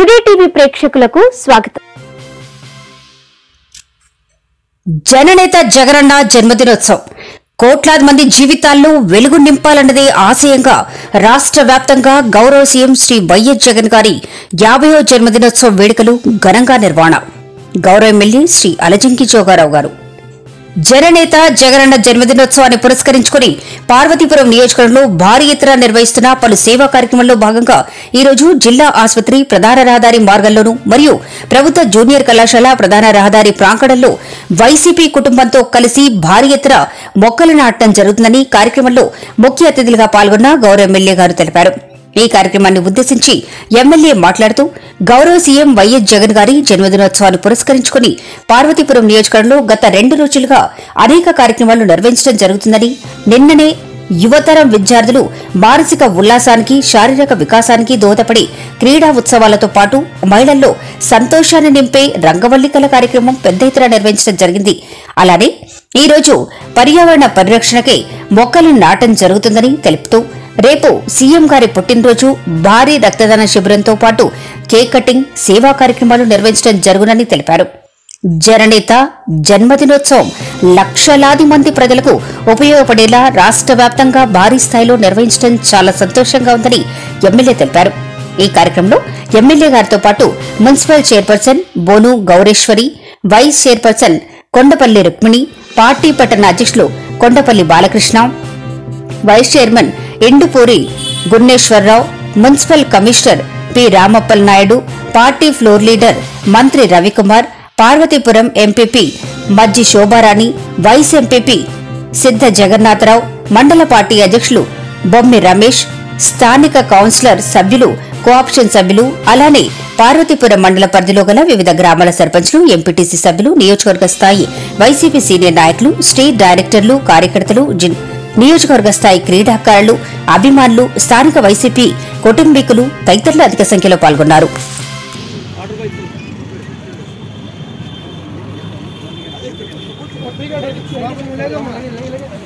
today TV ప్రేక్షకులకు స్వాగతం జననేత జగనన్న జన్మదినోత్సవం కోట్లాది మంది జీవితాల్లో వెలుగు నింపాలన్నదే ఆశయంగా రాష్ట్ర వ్యాప్తంగా గౌరవ సీఎం శ్రీ వైఎస్ జగన్ గారి యాభయో జన్మదినోత్సవ వేడుకలు ఘనంగా నిర్వహణ గౌరవ ఎమ్మెల్యే శ్రీ అలజంకి జోగారావు గారు జననేత జగనన్న జన్మదినోత్సవాన్ని పురస్కరించుకుని పార్వతీపురం నియోజకవర్గంలో భారీ ఎత్తున నిర్వహిస్తున్న పలు సేవా కార్యక్రమాల్లో భాగంగా ఈ రోజు జిల్లా ఆసుపత్రి ప్రధాన రహదారి మార్గంలోనూ మరియు ప్రభుత్వ జూనియర్ కళాశాల ప్రధాన రహదారి ప్రాంగణంలో వైసీపీ కుటుంబంతో కలిసి భారీ ఎత్తున మొక్కలు నాటడం జరుగుతుందని కార్యక్రమంలో ముఖ్య అతిథులుగా పాల్గొన్న గౌరవ ఎమ్మెల్యే గారు తెలిపారు ఈ కార్యక్రమాన్ని ఉద్దేశించి ఎమ్మెల్యే మాట్లాడుతూ గౌరవ సీఎం వైఎస్ జగన్ గారి జన్మదినోత్సవాన్ని పురస్కరించుకుని పార్వతీపురం నియోజకవర్గంలో గత రెండు రోజులుగా అనేక కార్యక్రమాలు నిర్వహించడం జరుగుతుందని నిన్ననే యువతరం విద్యార్థులు మానసిక ఉల్లాసానికి శారీరక వికాసానికి దోహదపడి క్రీడా ఉత్సవాలతో పాటు మహిళల్లో సంతోషాన్ని నింపే రంగవల్లికల కార్యక్రమం పెద్ద ఎత్తున నిర్వహించడం జరిగింది అలానే ఈ రోజు పర్యావరణ పరిరక్షణకై మొక్కలు నాటం జరుగుతుందని తెలుపుతూ రేపు సీఎం గారి పుట్టినరోజు భారీ రక్తదాన శిబిరంతో పాటు కేక్ కటింగ్ సేవా కార్యక్రమాలు నిర్వహించడం జరుగునని తెలిపారు జననేత జన్మదినోత్సవం లక్షలాది మంది ప్రజలకు ఉపయోగపడేలా రాష్ట్ర వ్యాప్తంగా భారీ స్థాయిలో నిర్వహించడం చాలా సంతోషంగా ఉందని ఎమ్మెల్యే తెలిపారు ఈ కార్యక్రమంలో ఎమ్మెల్యే గారితో పాటు municipal chairperson Bonu Gowreshwari vice chairperson Kondapalli Rukmini party పట్టణ అధ్యక్షులు Kondapalli Balakrishna vice chairman Endupuri Gunneswararao municipal commissioner P Ramappal Naidu party floor leader Mantri Ravikumar Parvathipuram MPP Majji Shobharani vice MPP Siddha Jagannatharao మండల పార్టీ అధ్యక్షులు బొమ్మి రమేష్ స్థానిక కౌన్సిలర్ సభ్యులు కోఆప్షన్ సభ్యులు అలానే పార్వతీపురం మండల పరిధిలో గల వివిధ గ్రామాల సర్పంచ్లు ఎంపీటీసీ సభ్యులు నియోజకవర్గ స్థాయి వైసీపీ సీనియర్ నాయకులు స్టేట్ డైరెక్టర్లు కార్యకర్తలు జిన్- నియోజకవర్గ స్థాయి క్రీడాకారులు అభిమానులు స్థానిక వైసీపీ కుటుంబీకులు తదితరులు అధిక సంఖ్యలో పాల్గొన్నారు బాబు లేదమ్మా